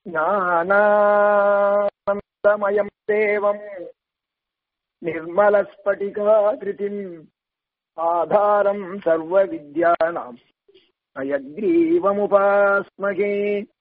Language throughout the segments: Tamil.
ज्ञानानन्दमयम् देवम् निर्मलस्फटिकाकृतिम् आधारम् सर्वविद्यानाम् अयग्रीवमुपास्महे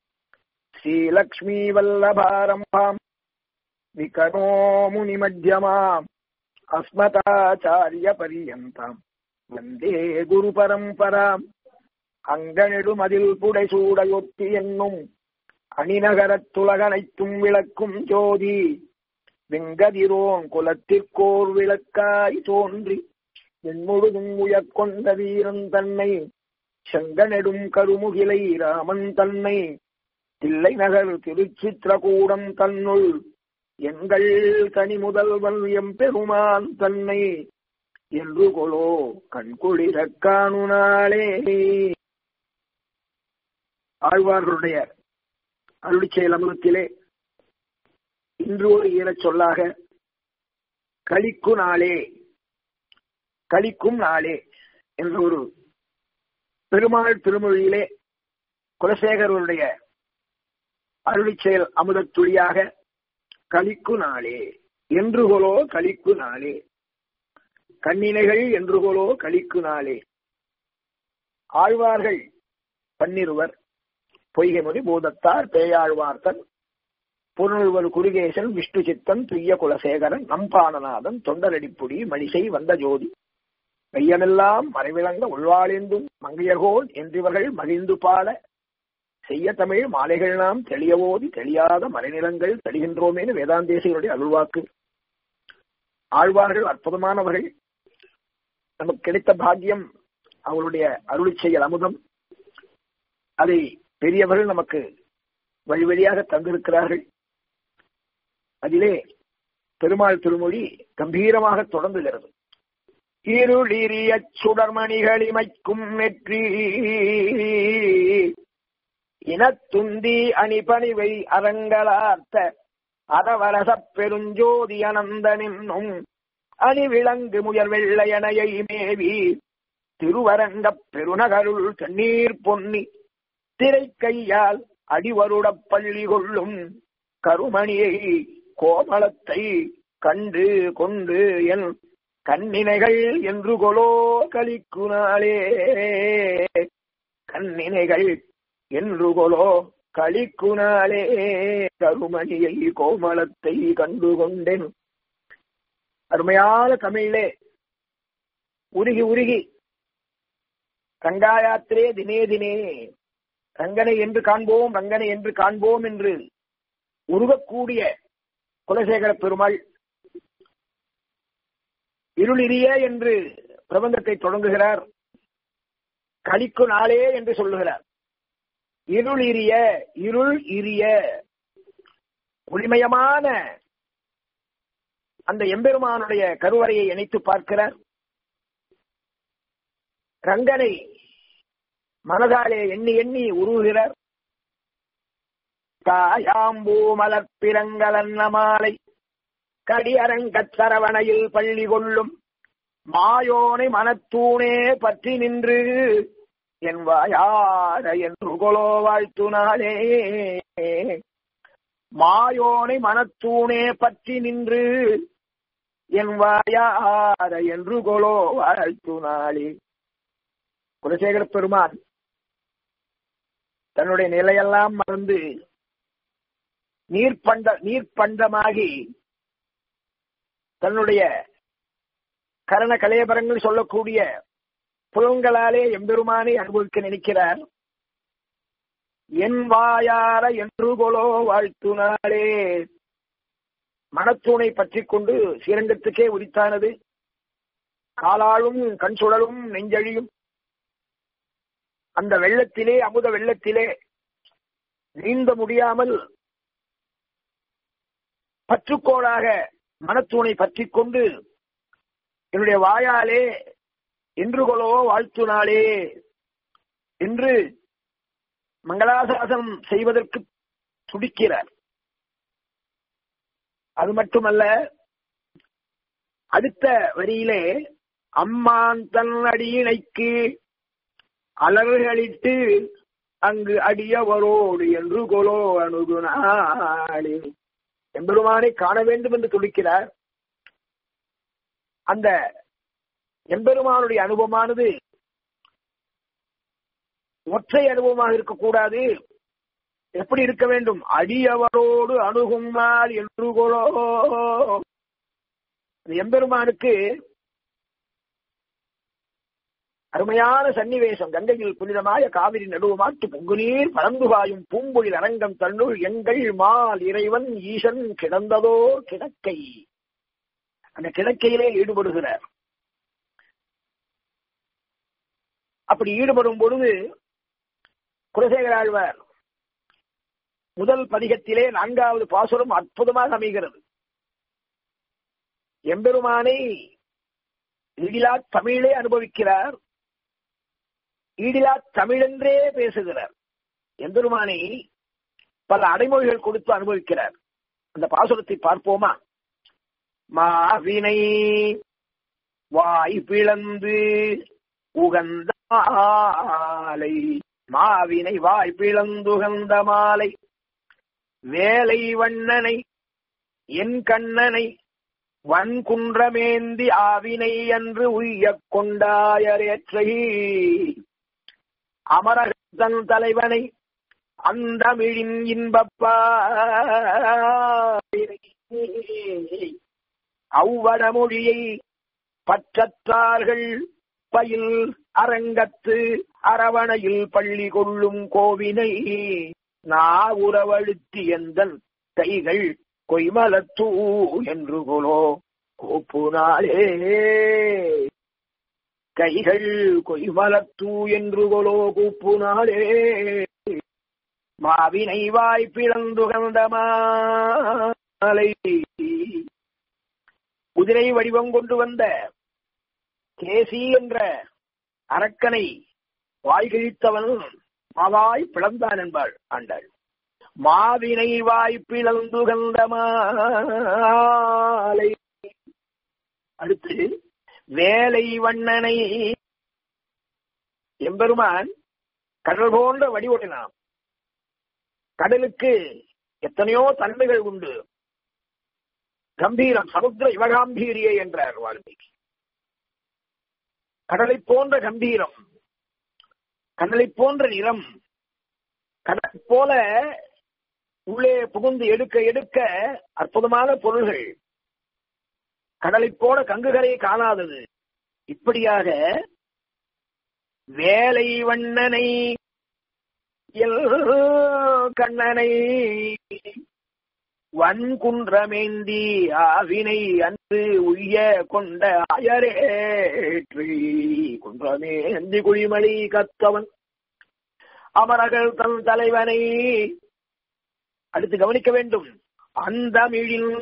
श्रीलक्ष्मीवल्लभारम्भाम् विकनो मुनिमध्यमाम् अस्मताचार्यपर्यन्ताम् வந்தே குரு பரம்பராம் அங்கனெடுமதில் புடைசூடையொத்தி என்னும் அணிநகரத் துலகனைத்தும் விளக்கும் ஜோதி வெங்கதிரோன் குலத்திற்கோர் விளக்காய் தோன்றி வெண்முழுதும் உயர்கொண்ட வீரன் தன்னை செங்கனெடும் கருமுகிலை ராமன் தன்னை தில்லை நகர் திருச்சித்திரகூடம் தன்னுள் எங்கள் தனி முதல்வன் எம்பெருமான் தன்னை என்று கொலோ கண்குளிர காணுனாளே ஆழ்வார்களுடைய அருளிச்செயல் அமிர்தத்திலே இன்று ஒரு ஈரச் சொல்லாக கலிக்கு நாளே கலிக்கும் நாளே என்ற ஒரு பெருமாள் திருமொழியிலே குலசேகரருடைய அருளிச்செயல் அமுதத் துளியாக கலிக்கு நாளே என்று கொலோ கலிக்கு நாளே கண்ணினைகள் என்றுகோலோ கலிக்கு நாளே ஆழ்வார்கள் பன்னிருவர் பொய்கைமொழி பூதத்தார் பேயாழ்வார்த்தன் புனல்வர் குருகேசன் விஷ்ணு சித்தன் துய்ய குலசேகரன் நம்பானநாதன் தொண்டரடிப்புடி மணிசை வந்த ஜோதி மையமெல்லாம் மறைவிளங்க உள்வாழ்ந்தும் மங்கையர்கோல் என்றிவர்கள் மகிழ்ந்து பாட செய்ய தமிழ் மாலைகள் நாம் தெளியவோதி தெளியாத மறைநிலங்கள் தெளிகின்றோமேனு வேதாந்தேசிகளுடைய அருள்வாக்கு ஆழ்வார்கள் அற்புதமானவர்கள் நமக்கு கிடைத்த பாக்கியம் அவருடைய அருளி செயல் அமுதம் அதை பெரியவர்கள் நமக்கு வழி வழியாக தந்திருக்கிறார்கள் அதிலே பெருமாள் திருமொழி கம்பீரமாக தொடங்குகிறது இருளிரிய சுடர்மணிகள் இமைக்கும் நெற்றி இனத்துந்தி அணிபணிவை அரங்கலார்த்த அதவரசப் பெருஞ்சோதி அனந்தனின்னும் அணிவிளங்கு முயல் வெள்ளையனையை மேவி திருவரங்கப் பெருநகருள் தண்ணீர் பொன்னி திரை கையால் அடிவருடப் பள்ளி கொள்ளும் கருமணியை கோமளத்தை கண்டு கொண்டு என் கண்ணினைகள் என்று கொலோ கலிக்கு நாளே கண்ணினைகள் என்று கொலோ களிக்குனாலே கருமணியை கோமளத்தை கண்டு கொண்டேன் அருமையான தமிழிலே உருகி உருகி ரங்காயாத்திரே தினே தினே ரங்கனை என்று காண்போம் ரங்கனை என்று காண்போம் என்று உருகக்கூடிய குலசேகர பெருமாள் இருளிரிய என்று பிரபந்தத்தை தொடங்குகிறார் கலிக்கு நாளே என்று சொல்லுகிறார் இருள் இரிய இருள் இரிய ஒளிமயமான அந்த எம்பெருமானுடைய கருவறையை இணைத்து பார்க்கிறார் ரங்கனை மனதாலே எண்ணி எண்ணி உருவுகிறார் தாயாம்பூ மலர்பிரங்கலன்ன மாலை கடியரங்கச் சரவணையில் பள்ளி கொள்ளும் மாயோனை மனத்தூணே பற்றி நின்று என் வாயார என்று கொலோ வாழ்த்துனாலே மாயோனை மனத்தூணே பற்றி நின்று என் வாயார என்று கொலோ வாழ்த்துனாலே குலசேகர பெருமான் தன்னுடைய நிலையெல்லாம் மறந்து நீர்ப்பண்ட நீர்ப்பண்டமாகி தன்னுடைய கரண கலையபரங்கள் சொல்லக்கூடிய புலன்களாலே எம்பெருமானை அனுபவிக்க நினைக்கிறார் என் வாயார என்று கொலோ வாழ்த்துனாலே மனத்தூணை பற்றி கொண்டு ஸ்ரீரங்கத்துக்கே உரித்தானது காலாளும் கண் சுழலும் நெஞ்சழியும் அந்த வெள்ளத்திலே அமுத வெள்ளத்திலே நீந்த முடியாமல் பற்றுக்கோளாக மனத்தூணை பற்றி கொண்டு என்னுடைய வாயாலே என்று கொலோ வாழ்த்து நாளே என்று மங்களாசாசனம் செய்வதற்கு துடிக்கிறார் அது மட்டுமல்ல அடுத்த வரியிலே அம்மான் தன் அடியினைக்கு அலறுகளிட்டு அங்கு அடியவரோடு என்று கொலோ அணுகுனாளே எம்பெருமானை காண வேண்டும் என்று துடிக்கிறார் அந்த எம்பெருமானுடைய அனுபவமானது ஒற்றை அனுபவமாக இருக்கக்கூடாது எப்படி இருக்க வேண்டும் அடியவரோடு அணுகும் நாள் என்று கொலோ எம்பெருமானுக்கு அருமையான சன்னிவேசம் கங்கையில் புனிதமாய காவிரி நடுவுமாட்டு பொங்குநீர் பரந்துகாயும் பூம்பொழில் அரங்கம் தன்னுள் எங்கள் மால் இறைவன் ஈசன் கிடந்ததோ கிடக்கை அந்த கிடக்கையிலே ஈடுபடுகிறார் அப்படி ஈடுபடும் பொழுது குலசேகராழ்வார் முதல் பதிகத்திலே நான்காவது பாசுரம் அற்புதமாக அமைகிறது எம்பெருமானை ஈடிலா தமிழே அனுபவிக்கிறார் ஈடிலா தமிழென்றே பேசுகிறார் எம்பெருமானை பல அடைமொழிகள் கொடுத்து அனுபவிக்கிறார் அந்த பாசுரத்தை பார்ப்போமா மாவினை வாய் பிளந்து உகந்த மாலை மாவினை வாய் பிளந்துகந்த மாலை வேலை வண்ணனை என் கண்ணனை வன்குன்றமேந்தி ஆவினை என்று உய்யக் கொண்டாயரேற்றை அமரகத்தன் தலைவனை அந்தமிழின் இன்பப்பா அவ்வடமொழியை பற்றற்றார்கள் பயில் அரங்கத்து அரவணையில் பள்ளி கொள்ளும் கோவினை நாவுறவழுத்தி எந்தன் கைகள் கொய்மலத்தூ என்று கொலோ கூப்புனாலே கைகள் கொய்மலத்தூ என்று கொலோ கூப்புனாலே மாவினை வாய் பிளந்துகந்த மாலை குதிரை வடிவம் கொண்டு வந்த கேசி என்ற அரக்கனை வாய் கிழித்தவன் மாவாய் பிளந்தான் என்பாள் ஆண்டாள் மாவினை வாய் பிளந்துகந்த மாலை அடுத்து வேலை வண்ணனை எம்பெருமான் கடல் போன்ற வடிவொட்டினான் கடலுக்கு எத்தனையோ தன்மைகள் உண்டு கம்பீரம் சமுத்திர யுவகாம்பீரியே என்றார் வால்மீகி கடலை போன்ற கம்பீரம் கடலை போன்ற நிறம் கடல் போல உள்ளே புகுந்து எடுக்க எடுக்க அற்புதமான பொருள்கள் கடலை போல கங்குகரை காணாதது இப்படியாக வேலை வண்ணனை கண்ணனை வன்குன்றமேந்தி ஆவினை அன்று உய்ய கொண்ட அயரேற்றி குன்றமேந்தி குழிமணி கத்தவன் அமரர்கள் தன் தலைவனை அடுத்து கவனிக்க வேண்டும் அந்த மிழில்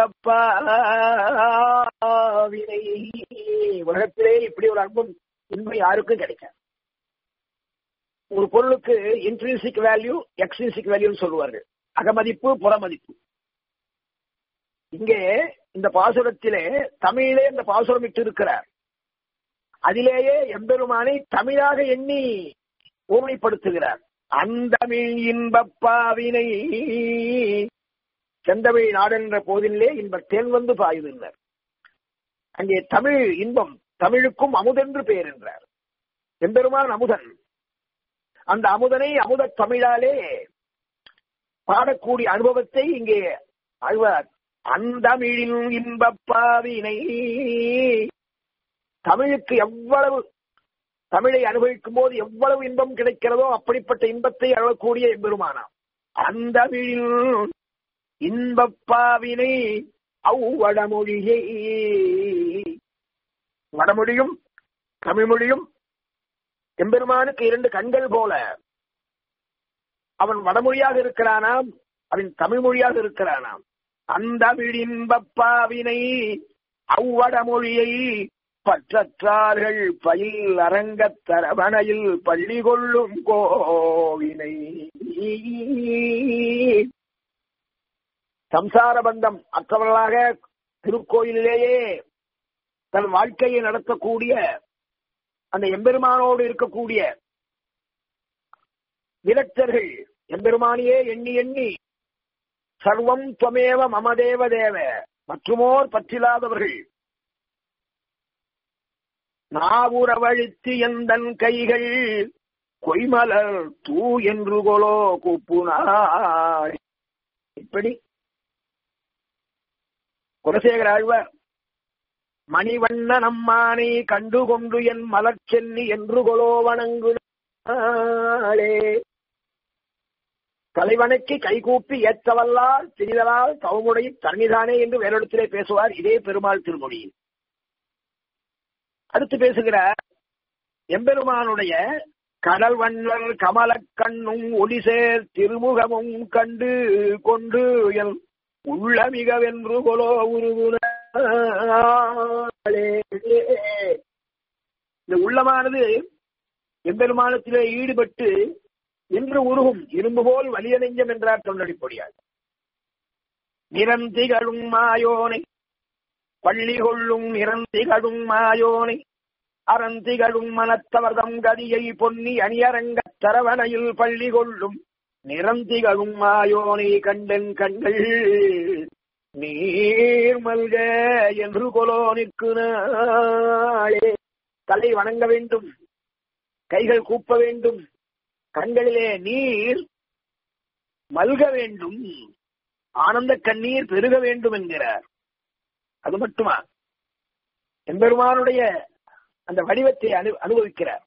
இன்பப்பாவினை உலகத்திலே இப்படி ஒரு அன்பும் இன்பம் யாருக்கும் கிடைக்காது ஒரு பொருளுக்கு இன்ட்ரின்சிக் வேல்யூ எக்ஸ்ட்ரின்சிக் வேல்யூன்னு சொல்லுவார்கள் அகமதிப்பு புறமதிப்பு இங்கே இந்த பாசுரத்திலே தமிழிலே இந்த பாசுரம் இட்டு இருக்கிறார் அதிலேயே எம்பெருமானை தமிழாக எண்ணி ஊமைப்படுத்துகிறார் அந்தமிழ் இன்பப்பாவினை செந்தமிழ் நாடென்ற போதிலே இன்ப தேன் வந்து பாயுதுன்றார் அங்கே தமிழ் இன்பம் தமிழுக்கும் அமுதென்று பெயர் என்றார் எம்பெருமான் அமுதன் அந்த அமுதனை அமுத தமிழாலே பாடக்கூடிய அனுபவத்தை இங்கே ஆழ்வார் அந்தமிழில் இன்பப்பாவினை தமிழுக்கு எவ்வளவு தமிழை அனுபவிக்கும் போது எவ்வளவு இன்பம் கிடைக்கிறதோ அப்படிப்பட்ட இன்பத்தை அழக்கூடிய எம்பெருமானாம் அந்த இன்பப்பாவினை அவ்வடமொழியை வடமொழியும் தமிழ்மொழியும் எம்பெருமானுக்கு இரண்டு கண்கள் போல அவன் வடமொழியாக இருக்கிறானாம் அவன் தமிழ் மொழியாக இருக்கிறானாம் அந்த விழின்பப்பாவினை அவ்வடமொழியை பற்றற்றார்கள் பயில் அரங்கத் தரவணையில் பள்ளி கொள்ளும் கோவினை சம்சார பந்தம் அற்றவர்களாக திருக்கோயிலேயே தன் வாழ்க்கையை நடத்தக்கூடிய அந்த எம்பெருமானோடு இருக்கக்கூடிய விரக்தர்கள் எம்பெருமானியே எண்ணி எண்ணி சர்வம் துவமேவ மமதேவ தேவ மற்றுமோர் பற்றில்லாதவர்கள் நாவுறவழித்து எந்தன் கைகள் கொய்மலர் தூ என்று கொலோ கூப்புனார் இப்படி குலசேகர ஆழ்வார் மணிவண்ண நம்மானை கண்டு கொண்டு என் மலர்ச்சென்னி என்று கொலோ வணங்குனாளே தலைவனுக்கு கைகூப்பி ஏற்றவல்லால் திரிதலால் தவமுடைய தன்னிதானே என்று வேறிடத்திலே பேசுவார் இதே பெருமாள் திருமொழியில் அடுத்து பேசுகிறார் எம்பெருமானுடைய கடல் வண்ணல் கமலக் கண்ணும் ஒளிசேர் திருமுகமும் கண்டு கொண்டு என் உள்ள மிகவென்று கொலோ உருகுனாளே இந்த உள்ளமானது எம்பெருமானத்திலே ஈடுபட்டு என்று உருகும் இரும்பு போல் வலிய நெஞ்சம் என்றார் தொண்டடிப்பொடியார் நிரந்திகளும் மாயோனை பள்ளி கொள்ளும் நிரந்திகளும் மாயோனை அறந்திகளும் மனத்தவர்தம் கதியை பொன்னி அணியரங்கத் தரவணையில் பள்ளி கொள்ளும் நிரந்திகளும் மாயோனை கண்டன் கண்கள் நீர் மல்க என்று கொலோ நிற்கு நாளே தலை வணங்க வேண்டும் கைகள் கூப்ப வேண்டும் கண்களிலே நீர் மல்க வேண்டும் ஆனந்த கண்ணீர் பெருக வேண்டும் என்கிறார் அது மட்டுமா எம்பெருமானுடைய அந்த வடிவத்தை அனு அனுபவிக்கிறார்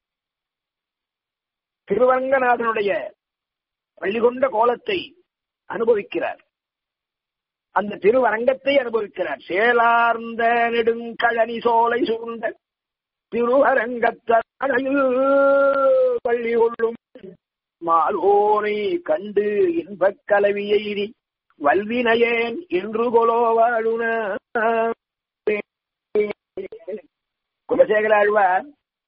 திருவரங்கநாதனுடைய பள்ளிகொண்ட கோலத்தை அனுபவிக்கிறார் அந்த திருவரங்கத்தை அனுபவிக்கிறார் சேலார்ந்த நெடுங்கழனி சோலை சூழ்ந்த திருவரங்கத்தனையில் பள்ளி கொள்ளும் மாலோனை கண்டு இன்பக் கலவியை வல்வினையேன் என்று கொலோ வாழுன குலசேகர ஆழ்வார்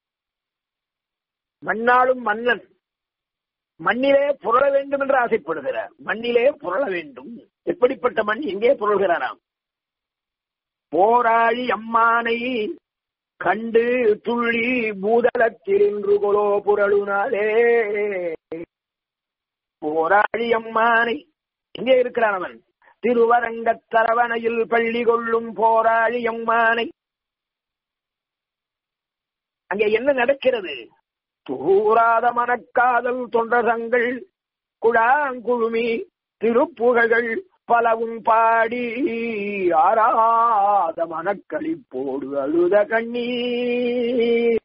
மண்ணாளும் மன்னன் மண்ணிலே புரள வேண்டும் என்று ஆசைப்படுகிறார் மண்ணிலே புரள வேண்டும் எப்படிப்பட்ட மண் எங்கே புரள்கிறாராம் போராழி அம்மானை கண்டு துள்ளி பூதலத்தில் இன்று கொலோ புரளுனாலே போராழி அம்மானை எங்கே இருக்கிறான் அவன் திருவரங்கத் தரவணையில் பள்ளி கொள்ளும் போராழி அம்மானை அங்கே என்ன நடக்கிறது தூராத மனக்காதல் தொண்டர்கள் குழாங்குழுமி திருப்புகழ்கள் பலவும் பாடி ஆராத மனக்களிப்போடு அழுத கண்ணீர்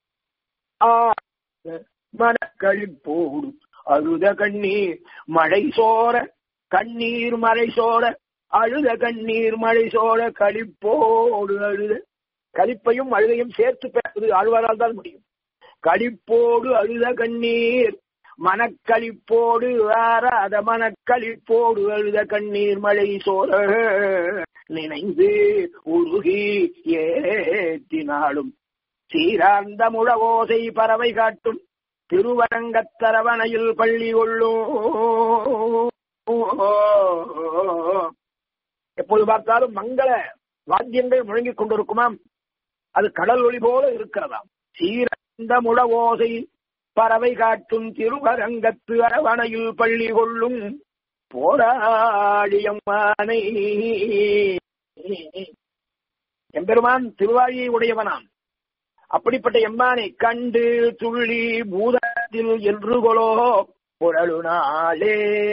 மனக்களிப்போடு அழுத கண்ணீர் மழை சோர கண்ணீர் மழை சோர அழுத கண்ணீர் மழை சோர களிப்போடு அழுத களிப்பையும் அழுதையும் சேர்த்து பேசுவது ஆழ்வாரால் தான் முடியும் களிப்போடு அழுத கண்ணீர் மனக்களிப்போடு ஆறாத மனக்களிப்போடு அழுத கண்ணீர் மழை சோர நினைந்து உருகி ஏத்தினாலும் சீரார்ந்த முழவோசை பறவை காட்டும் திருவரங்கத்தரவணையில் பள்ளி கொள்ளும் எப்போது பார்த்தாலும் மங்கள வாத்தியங்கள் முழங்கிக் கொண்டிருக்குமாம் அது கடல் ஒளி போல இருக்கிறதாம் சீரந்த முழவோசை பறவை காட்டும் திருவரங்கத்து அரவணையில் பள்ளி கொள்ளும் போராளியம்மானை எம்பெருமான் திருவாழியை உடையவனாம் அப்படிப்பட்ட எம்மானை கண்டு துள்ளி பூதத்தில் என்று கொலோ புரளுனாளே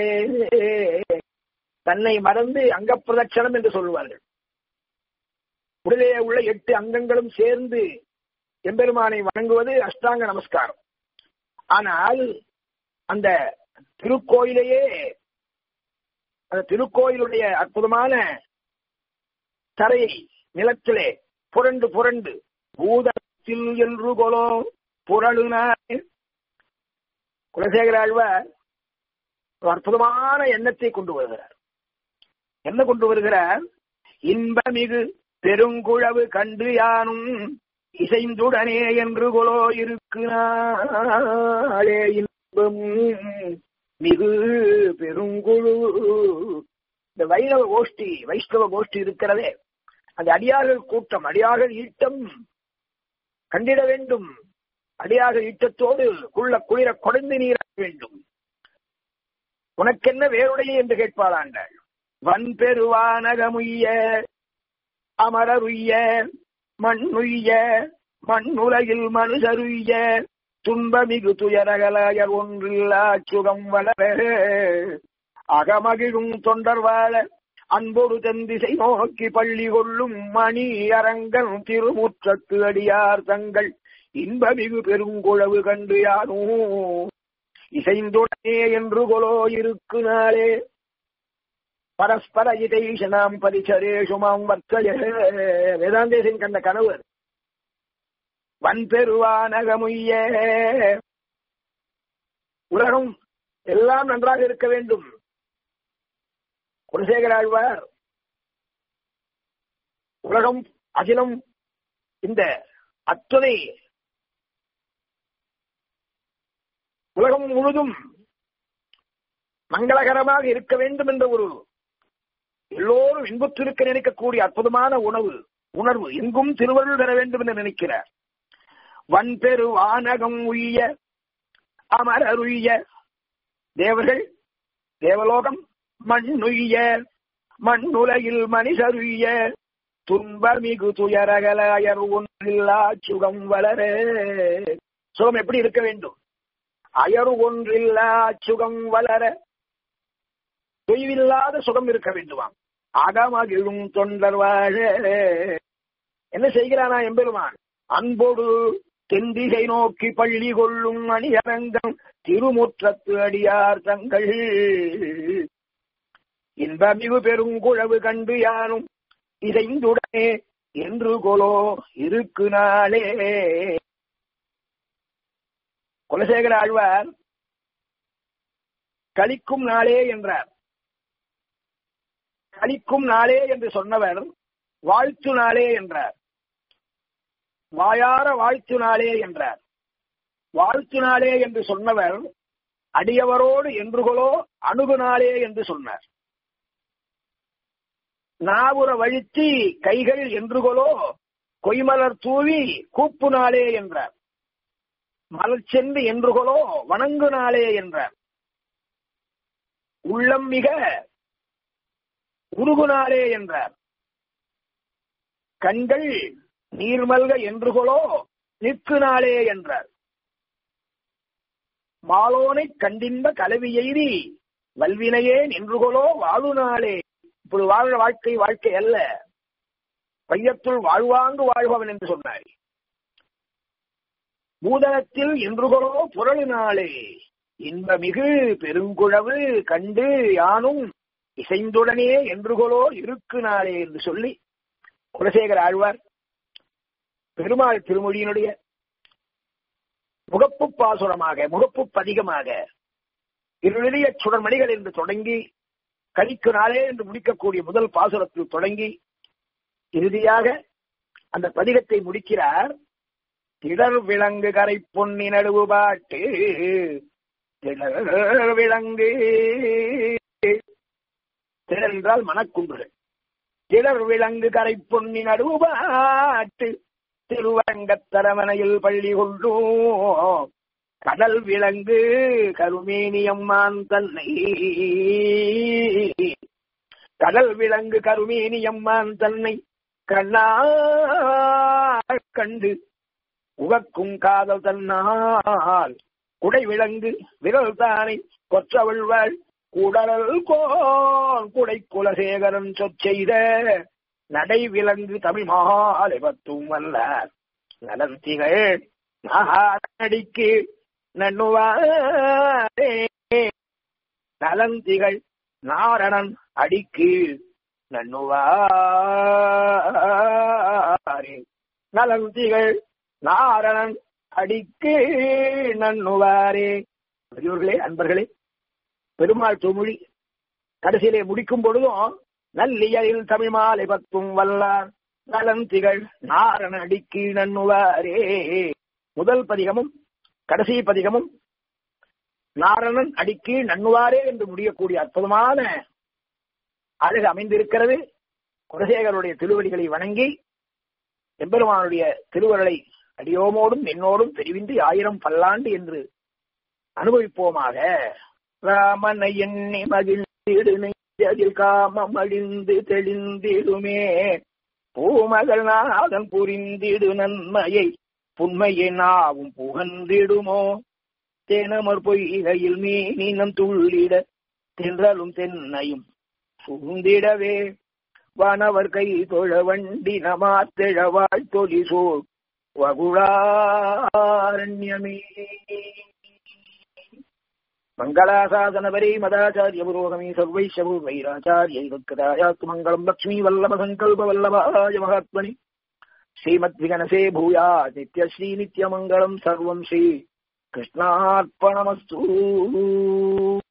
தன்னை மறந்து அங்க பிரதட்சணம் என்று சொல்வார்கள் உடலே உள்ள எட்டு அங்கங்களும் சேர்ந்து எம்பெருமானை வணங்குவது அஷ்டாங்க நமஸ்காரம் ஆனால் அந்த திருக்கோயிலையே அந்த திருக்கோயிலுடைய அற்புதமான தரையை நிலத்திலே புரண்டு புரண்டு பூதத்தில் என்று கொலோ புரளுனார் குலசேகர ஆழ்வார் ஒரு அற்புதமான எண்ணத்தை கொண்டு வருகிறார் என்ன கொண்டு வருகிறார் இன்பமிகு பெருங்குழவு கண்டு யானும் இசைந்துடனே என்று கொலோ இருக்குனாளே இன்பம் மிகு பெருங்குழு இந்த வைணவ கோஷ்டி வைஷ்ணவ கோஷ்டி இருக்கிறதே அந்த அடியார்கள் கூட்டம் அடியார்கள் ஈட்டம் கண்டிட வேண்டும் அடியாக ஈட்டத்தோடு குள்ள குளிர கொடைந்து நீர வேண்டும் உனக்கென்ன வேறுடைய என்று கேட்பாளாண்டாள் வன்பெருவானகமுய்ய அமரருய்ய மண்ணுய்ய மண்ணுலகில் மனுஷருய்ய துன்பமிகு துயரகலாயர் ஒன்றில்லா சுகம் வளர அகமகிழும் தொண்டர் வாழ அன்பொரு தென்திசை நோக்கி பள்ளி கொள்ளும் மணி அரங்கன் திருமுற்றத்து அடியார் தங்கள் இன்பமிகு பெருங்குழவு கண்டு யானோ இசைந்துடனே என்று கொலோ இருக்கு நாளே பரஸ்பர இதேஷனாம் பரிசரேஷு மாம் வர்த்தய வேதாந்தேசன் கண்ட கனவு வன்பெருவானகமுய்ய உலகம் எல்லாம் நன்றாக இருக்க வேண்டும் குலசேகர ஆழ்வார் உலகம் அகிலம் இந்த அத்துணை உலகம் முழுதும் மங்களகரமாக இருக்க வேண்டும் என்ற ஒரு எல்லோரும் இன்புற்றிருக்க நினைக்கக்கூடிய அற்புதமான உணவு உணர்வு எங்கும் திருவருள் பெற வேண்டும் என்று நினைக்கிறார் வன்பெரு வானகம் உய்ய அமரருய்ய தேவர்கள் தேவலோகம் மண்ணுய்ய மண்ணுலகில் மனிதருய்ய துன்பமிகு துயரகலாயர் ஒன்றில்லா சுகம் வளர சுகம் எப்படி இருக்க வேண்டும் அயரு ஒன்றில்லா சுகம் வளர தொய்வில்லாத சுகம் இருக்க வேண்டுமாம் அகமகிழும் தொண்டர் வாழ என்ன செய்கிறானா எம்பெருமான் அன்போடு தென்திகை நோக்கி பள்ளி கொள்ளும் அணியரங்கம் திருமுற்றத்து அடியார் தங்கள் இன்பமிகு பெருங்குழவு கண்டு யானும் இசைந்துடனே என்று கொலோ இருக்கு நாளே குலசேகர ஆழ்வார் கலிக்கும் நாளே என்றார் கலிக்கும் நாளே என்று சொன்னவர் வாழ்த்து நாளே என்றார் வாயார வாழ்த்து நாளே என்றார் வாழ்த்து நாளே என்று சொன்னவர் அடியவரோடு என்றுகளோ அணுகு நாளே என்று சொன்னார் நாவுற வழித்தி கைகள் என்றுகளோ கொய்மலர் தூவி கூப்பு நாளே என்றார் மலர் சென்று என்றுகளோ வணங்கு நாளே என்றார் உள்ளம் மிக உருகு நாளே என்றார் கண்கள் நீர்மல்க என்றுகளோ நிற்கு நாளே என்றார் மாலோனை கண்டின்ப கலவி எய்தி வல்வினையே நின்றுகளோ வாழு நாளே இப்படி வாழ்ற வாழ்க்கை வாழ்க்கை அல்ல பையத்துள் வாழ்வாங்கு வாழ்பவன் என்று சொன்னார் பூதனத்தில் என்றுகளோ புரளினாளே இன்பமிகு பெருங்குழவு கண்டு யானும் இசைந்துடனே என்றுகளோ இருக்கு நாளே என்று சொல்லி குலசேகர ஆழ்வார் பெருமாள் திருமொழியினுடைய முகப்பு பாசுரமாக முகப்பு பதிகமாக இருளிய சுடர்மணிகள் என்று தொடங்கி கலிக்கு நாளே என்று முடிக்கக்கூடிய முதல் பாசுரத்தில் தொடங்கி இறுதியாக அந்த பதிகத்தை முடிக்கிறார் திடர் விலங்கு கரை பொன்னி நடுவு பாட்டு திடர் விலங்கு திடர் என்றால் மனக்குன்றுகள் திடர் விலங்கு கரை பொன்னி நடுவு பாட்டு திருவரங்கத்தரமனையில் பள்ளி கொள்ளும் கடல் விலங்கு கருமேனியம்மான் தன்னை கடல் விலங்கு கருமேனியம்மான் தன்னை கண்ணா கண்டு உகக்கும் காதல் தன்னால் குடை விலங்கு விரல் தானை கொற்றவள்வாள் குடல் கோன் குடை குலசேகரன் சொற்செய்த நடை விலங்கு தமிழ் மாலை பத்தும் வல்லார் நலந்திகள் நடிக்கு நண்ணுவாரே நலந்திகள் நாரணன் அடிக்கு நண்ணுவாரே நலந்திகள் நாரணன் அடிக்கு நண்ணுவாரே பெரியோர்களே அன்பர்களே பெருமாள் தொமொழி கடைசியிலே முடிக்கும் பொழுதும் நல்லியலில் தமிழ் மாலை பத்தும் வல்லார் நலந்திகள் நாரண அடிக்கு நண்ணுவாரே முதல் பதிகமும் கடைசி பதிகமும் நாரணன் அடிக்கு நண்ணுவாரே என்று முடியக்கூடிய அற்புதமான அழகு அமைந்திருக்கிறது குலசேகருடைய திருவடிகளை வணங்கி எம்பெருமானுடைய திருவருளை அடியோமோடும் என்னோடும் தெரிவின்றி ஆயிரம் பல்லாண்டு என்று அனுபவிப்போமாக ராமனை எண்ணி மகிழ்ந்திடு நெஞ்சதில் காமம் அழிந்து தெளிந்திடுமே பூமகள் நாதன் புரிந்திடு நன்மையை புண்மையை நாவும் புகன்றிடுமோ தேனமர் பொய்கையில் மீனினம் துள்ளிட தென்றலும் தென்னையும் சூழ்ந்திடவே வானவர் கை தொழ வண்டி நமாத்தெழவாழ் தொலி சோழ் வகுழாரண்யமே மங்களாசாசனபரே மதாச்சாரிய புரோகமே சர்வைஷபூர்வைராச்சாரிய கதாயாத்து மங்களம் லக்ஷ்மீ வல்லப சங்கல்ப வல்லபாய மகாத்மனி ஸ்ரீமத்விகனசே பூயா நித்யஸ்ரீ நித்யமங்கலம் சர்வம் ஸ்ரீ கிருஷ்ணார்ப்பணமஸ்து